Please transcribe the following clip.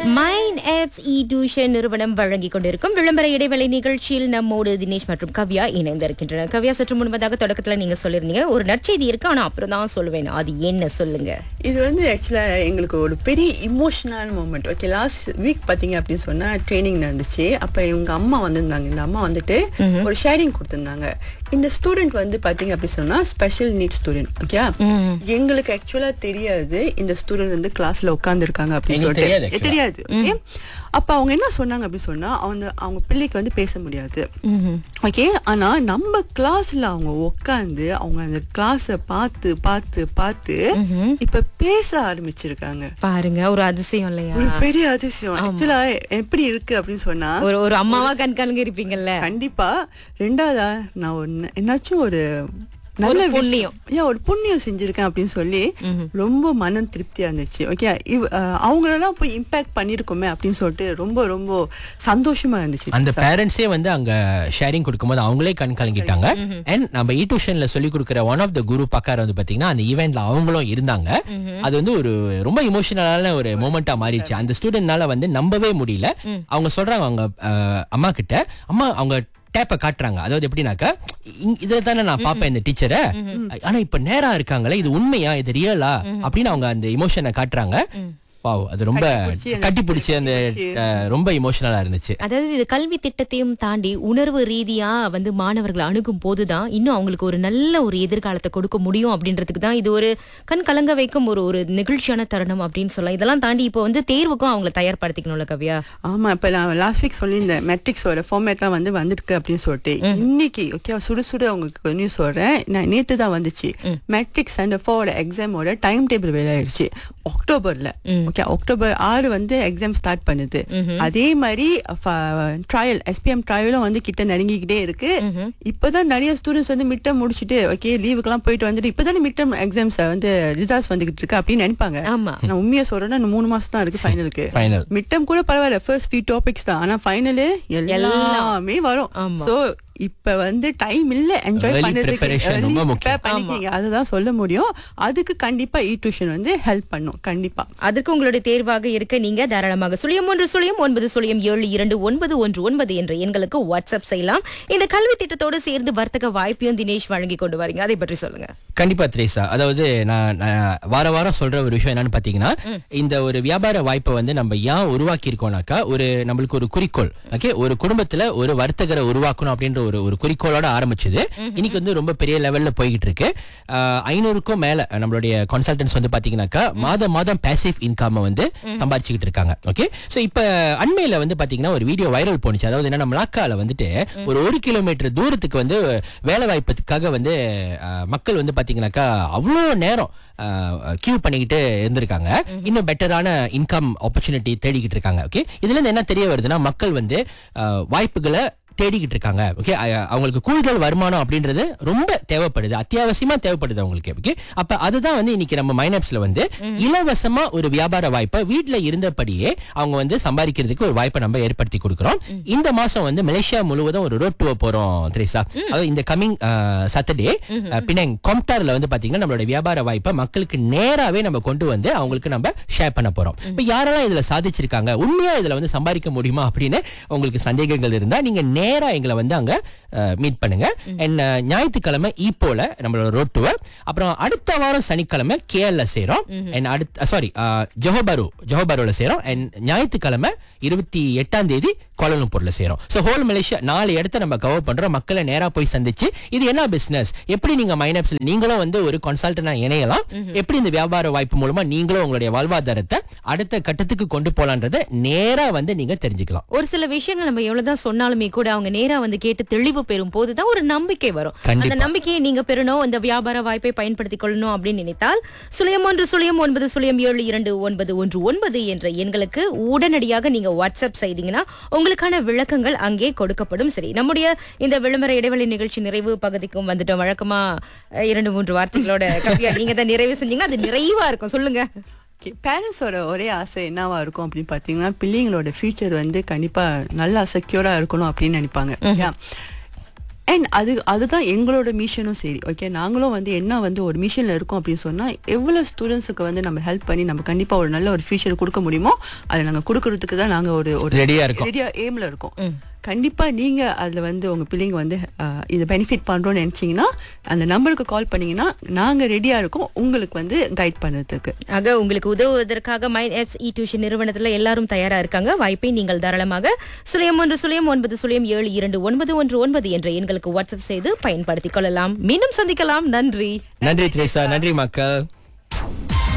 Mind apps இ tuition நிறுவனம் வழங்கி கொண்டிருக்கும் விளம்பர இடைவேளை நிகழ்ச்சியில் நம்மோடு தினேஷ் மற்றும் கவ்யா இணைந்திருக்கின்றனர் கவ்யா சற்று முன்பதாக தொடக்கத்துல நீங்க சொல்லியிருந்தீங்க ஒரு நற்செய்தி இருக்கு ஆனா அப்புறம் தான் சொல்லுவேன் அது என்ன சொல்லுங்க இது வந்து ஆக்சுவலாக எங்களுக்கு ஒரு பெரிய emotional moment okay last week பார்த்தீங்க அப்படின்னு சொன்னால் ட்ரைனிங் நடந்துச்சு அப்போ இவங்க அம்மா வந்திருந்தாங்க இந்த அம்மா வந்துட்டு ஒரு ஷேரிங் கொடுத்துருந்தாங்க இந்த ஸ்டூடெண்ட் வந்து பார்த்தீங்க அப்படி சொன்னால் ஸ்பெஷல் நீட் ஸ்டூடெண்ட் ஓகே எங்களுக்கு ஆக்சுவலாக தெரியாது இந்த ஸ்டூடெண்ட் வந்து கிளாஸில் உட்காந்துருக்காங்க அப்படின்னு எங்களுக்கு தெரியாது சொல்லிட்டு actually. தெரியாது ஓகே அப்போ அவங்க என்ன சொன்னாங்க அப்படி சொன்னால் அவங்க அவங்க பிள்ளைக்கு வந்து பேச முடியாது ஓகே ஆனா நம்ம கிளாஸ்ல அவங்க உட்காந்து அவங்க அந்த கிளாஸ பார்த்து பார்த்து பார்த்து இப்ப பேச ஆரம்பிச்சிருக்காங்க பாருங்க ஒரு அதிசயம் இல்லையா ஒரு பெரிய அதிசயம் ஆக்சுவலா எப்படி இருக்கு அப்படின்னு சொன்னா ஒரு ஒரு அம்மாவா கண்காலுங்க இருப்பீங்கல்ல கண்டிப்பா ரெண்டாவதா நான் ஒரு என்னாச்சும் ஒரு நல்ல ஒரு புண்ணியம். விஷயம் ஏன் ஒரு புண்ணியம் செஞ்சிருக்கேன் அப்படின்னு சொல்லி ரொம்ப மனம் திருப்தியா இருந்துச்சு ஓகே அவங்களெல்லாம் போய் இம்பாக்ட் பண்ணிருக்கோமே அப்படின்னு சொல்லிட்டு ரொம்ப ரொம்ப சந்தோஷமா இருந்துச்சு அந்த பேரண்ட்ஸே வந்து அங்க ஷேரிங் கொடுக்கும்போது அவங்களே கண் கலங்கிட்டாங்க அண்ட் நம்ம இ டியூஷன்ல சொல்லி கொடுக்குற ஒன் ஆஃப் த குரு பக்கார் வந்து பாத்தீங்கன்னா அந்த ஈவெண்ட்ல அவங்களும் இருந்தாங்க அது வந்து ஒரு ரொம்ப இமோஷனலான ஒரு மூமெண்டா மாறிடுச்சு அந்த ஸ்டூடெண்ட்னால வந்து நம்பவே முடியல அவங்க சொல்றாங்க அவங்க அஹ், அம்மா கிட்ட அம்மா அவங்க டேப்பை காட்டுறாங்க அதாவது எப்படின்னாக்கா இங்க- இதுல தானே நான் பாப்பேன் இந்த டீச்சரை ஆனா இப்ப நேரா இருக்காங்களே இது உண்மையா இது ரியலா அப்படின்னு அவங்க அந்த இமோஷனை காட்டுறாங்க வாவ் அது ரொம்ப கட்டிப்பிடிச்சு அந்த- கட்டி பிடிச்சி அந்த அஹ், ரொம்ப இமோஷனலா இருந்துச்சு அதாவது இது கல்வி திட்டத்தையும் தாண்டி உணர்வு ரீதியா வந்து மாணவர்களை அணுகும் போதுதான் இன்னும் அவங்களுக்கு ஒரு நல்ல ஒரு எதிர்காலத்தை கொடுக்க முடியும் அப்படின்றதுக்கு தான் இது ஒரு கண் கலங்க வைக்கும் ஒரு ஒரு நிகழ்ச்சியான தருணம் அப்படின்னு சொல்லலாம் இதெல்லாம் தாண்டி இப்போ வந்து தேர்வுக்கும் அவங்களை தயார்படுத்திக்கணும்ல கவ்யா ஆமா இப்ப நான் லாஸ்ட் வீக் சொல்லியிருந்தேன் மெட்ரிக்ஸோட ஃபார்மேட்லாம் வந்து வந்திருக்கு அப்படின்னு சொல்லிட்டு இன்னைக்கு ஓகே சுடு சுடு உங்களுக்கு நியூஸ் சொல்றேன் நான் நேத்து தான் வந்துச்சு மெட்ரிக்ஸ் அண்ட் ஃபோரோட எக்ஸாமோட டைம் டேபிள் வெளியாயிடுச்சு அக்டோபர்ல ஓகே அக்டோபர் ஆறு வந்து எக்ஸாம் ஸ்டார்ட் பண்ணுது அதே மாதிரி ட்ரையல் எஸ்பிஎம் ட்ரையலும் வந்து கிட்ட நெருங்கிக்கிட்டே இருக்கு இப்பதான் நிறைய ஸ்டூடெண்ட்ஸ் வந்து மிட் முடிச்சுட்டு ஓகே லீவுக்கெல்லாம் போயிட்டு வந்துட்டு இப்பதானே மிட் எக்ஸாம்ஸ் வந்து ரிசல்ட்ஸ் வந்துகிட்டு இருக்கு அப்படின்னு நினைப்பாங்க ஆமா நான் உண்மையா சொல்றேன்னா இன்னும் மூணு மாசம் தான் இருக்கு ஃபைனலுக்கு ஃபைனல் மிட்டம் கூட பரவாயில்ல ஃபர்ஸ்ட் ஃபியூ டாபிக்ஸ் தான் ஆனா ஃபைனலு எல்லாமே வரும் ஆமா. சோ இப்ப வந்து டைம் இல்ல என்ஜாய் Early பண்றதுக்கு preparation early ரொம்ப prepare முக்கியம். பண்ணிக்கீங்க அதுதான் சொல்ல முடியும் அதுக்கு கண்டிப்பா இ டியூஷன் வந்து ஹெல்ப் பண்ணும் கண்டிப்பா அதற்கு உங்களுடைய தேர்வாக இருக்க நீங்க தாராளமாக சுழியம் ஒன்று சுழியம் ஒன்பது சுழியம் ஏழு இரண்டு ஒன்பது ஒன்று ஒன்பது என்ற எண்களுக்கு வாட்ஸ்அப் செய்யலாம் இந்த கல்வி திட்டத்தோடு சேர்ந்து வர்த்தக வாய்ப்பையும் தினேஷ் வழங்கி கொண்டு வரீங்க அதை பற்றி சொல்லுங்க கண்டிப்பா த்ரேசா அதாவது நான் நான் வார வாரம் சொல்ற ஒரு விஷயம் என்னன்னு பாத்தீங்கன்னா இந்த ஒரு வியாபார வாய்ப்பை வந்து நம்ம ஏன் உருவாக்கி இருக்கோம்னாக்கா ஒரு நம்மளுக்கு ஒரு குறிக்கோள் ஓகே ஒரு குடும்பத்துல ஒரு வர்த்தகரை உருவாக்கணும் அப்படின்ற ஒரு ஒரு குறிக்கோளோட ஆரம்பிச்சது இன்னைக்கு வந்து ரொம்ப பெரிய லெவல்ல போய்கிட்டு இருக்கு ஆஹ், ஐநூறுக்கும் மேல நம்மளுடைய கன்சல்டன்ஸ் வந்து பாத்தீங்கன்னாக்கா மாதம் மாதம் பேசிவ் இன்கம் வந்து சம்பாதிச்சுக்கிட்டு இருக்காங்க ஓகே சோ இப்ப அண்மையில வந்து பாத்தீங்கன்னா ஒரு வீடியோ வைரல் போனுச்சு அதாவது என்ன மலாக்கால வந்துட்டு ஒரு ஒரு கிலோமீட்டர் தூரத்துக்கு வந்து வேலை வாய்ப்புக்காக வந்து ஆஹ், மக்கள் வந்து பாத்தீங்கன்னாக்கா அவ்வளோ நேரம் கியூ பண்ணிக்கிட்டு இருந்திருக்காங்க இன்னும் பெட்டரான இன்கம் ஆப்பர்ச்சுனிட்டி தேடிக்கிட்டு இருக்காங்க ஓகே இதுல இருந்து என்ன தெரிய வருதுன்னா மக்கள் வந்து ஆஹ், வாய்ப்புகளை தேடிக்கிட்டு இருக்காங்க ஓகே அவங்களுக்கு கூடுதல் வருமானம் அப்படின்றது ரொம்ப தேவைப்படுது அத்தியாவசியமா தேவைப்படுது அவங்களுக்கு ஓகே அப்ப அதுதான் வந்து இன்னைக்கு நம்ம மைனப்ஸ்ல வந்து இலவசமா ஒரு வியாபார வாய்ப்பை வீட்ல இருந்தபடியே அவங்க வந்து சம்பாதிக்கிறதுக்கு ஒரு வாய்ப்பை நம்ம ஏற்படுத்தி கொடுக்கிறோம் இந்த மாசம் வந்து மலேசியா முழுவதும் ஒரு ரோட் டூர் போறோம் திரேசா அதாவது இந்த கமிங் சாட்டர்டே பின்னங் கொம்டார்ல வந்து பாத்தீங்கன்னா நம்மளோட வியாபார வாய்ப்பை மக்களுக்கு நேராவே நம்ம கொண்டு வந்து அவங்களுக்கு நம்ம ஷேர் பண்ண போறோம் இப்ப யாரெல்லாம் இதுல சாதிச்சிருக்காங்க உண்மையா இதுல வந்து சம்பாதிக்க முடியுமா அப்படின்னு உங்களுக்கு சந்தேகங்கள் இருந்தா நீங்க நேரா எங்களை வந்து அங்க மீட் பண்ணுங்க அண்ட் ஞாயிற்றுக்கிழமை ஈப்போல நம்மளோட ரோட் டூர் அப்புறம் அடுத்த வாரம் சனிக்கிழமை கேஎல்ல சேரும் அண்ட் அடுத்த சாரி ஜொஹோபாரு ஜொஹோபாருல சேரும் அண்ட் ஞாயிற்றுக்கிழமை இருபத்தி எட்டாம் தேதி கோலம்பூர்ல சேரும் ஸோ ஹோல் மலேசியா நாலு இடத்த நம்ம கவர் பண்றோம் மக்களை நேரா போய் சந்திச்சு இது என்ன பிசினஸ் எப்படி நீங்க மைனப்ஸ்ல நீங்களும் வந்து ஒரு கன்சல்டனா இணையலாம் எப்படி இந்த வியாபார வாய்ப்பு மூலமா நீங்களும் உங்களுடைய வாழ்வாதாரத்தை அடுத்த கட்டத்துக்கு கொண்டு போலான்றதை நேரா வந்து நீங்க தெரிஞ்சுக்கலாம் ஒரு சில விஷயங்கள் நம்ம எவ்வளவுதான் சொன்னாலுமே கூட அவங்க நேரா வந்து கேட்டு தெளிவு பெறும் போதுதான் ஒரு நம்பிக்கை வரும் கண்டிப்பா. அந்த நம்பிக்கையை நீங்க பெறணும் இந்த வியாபார வாய்ப்பை பயன்படுத்திக் கொள்ளணும் அப்படின்னு நினைத்தால் சுழியம் ஒன்று சுழியம் ஒன்பது சுழியம் ஏழு இரண்டு ஒன்பது ஒன்று ஒன்பது என்ற எண்களுக்கு உடனடியாக நீங்க வாட்ஸ்அப் செய்தீங்கன்னா உங்களுக்கான விளக்கங்கள் அங்கே கொடுக்கப்படும் சரி நம்முடைய இந்த விளம்பர இடைவெளி நிகழ்ச்சி நிறைவு பகுதிக்கும் வந்துட்டோம் வழக்கமா அஹ், இரண்டு மூன்று வார்த்தைகளோட கவியா நீங்க தான் நிறைவு செஞ்சீங்க அது நிறைவா இருக்கும் சொல்லுங்க பேரண்ட்ஸோட ஒரே ஆசை என்னவா இருக்கும் அப்படின்னு பார்த்தீங்கன்னா பிள்ளைங்களோட ஃபியூச்சர் வந்து கண்டிப்பா நல்லா செக்யூரா இருக்கணும் அப்படின்னு நினைப்பாங்க Yeah. அண்ட் அது அதுதான் எங்களோட மிஷனும் சரி ஓகே நாங்களும் வந்து என்ன வந்து ஒரு மிஷனில் இருக்கோம் அப்படின்னு சொன்னால் எவ்வளோ ஸ்டூடெண்ட்ஸுக்கு வந்து நம்ம ஹெல்ப் பண்ணி நம்ம கண்டிப்பாக ஒரு நல்ல ஒரு ஃபியூச்சர் கொடுக்க முடியுமோ அதை நாங்கள் கொடுக்கறதுக்கு தான் நாங்கள் ஒரு ஒரு ரெடியா இருக்கோம் ரெடியா எய்மில் இருக்கோம் கண்டிப்பா நீங்க அதுல வந்து உங்க பிள்ளைங்க வந்து அஹ், இதை பெனிஃபிட் பண்றோம்னு நினைச்சீங்கன்னா அந்த நம்பருக்கு கால் பண்ணீங்கன்னா நாங்க ரெடியா இருக்கோம் உங்களுக்கு வந்து கைட் பண்றதுக்கு ஆக உங்களுக்கு உதவுவதற்காக மைண்ட் ஆப்ஸ் இ டியூஷன் நிறுவனத்துல எல்லாரும் தயாரா இருக்காங்க வாய்ப்பை நீங்கள் தாராளமாக சுழியம் ஒன்று சுழியம் ஒன்பது சுழியம் ஏழு இரண்டு ஒன்பது ஒன்று ஒன்பது என்ற எண்களுக்கு வாட்ஸ்அப் செய்து பயன்படுத்திக் கொள்ளலாம் மீண்டும் சந்திக்கலாம் நன்றி நன்றி திரேசா நன்றி மக்கள்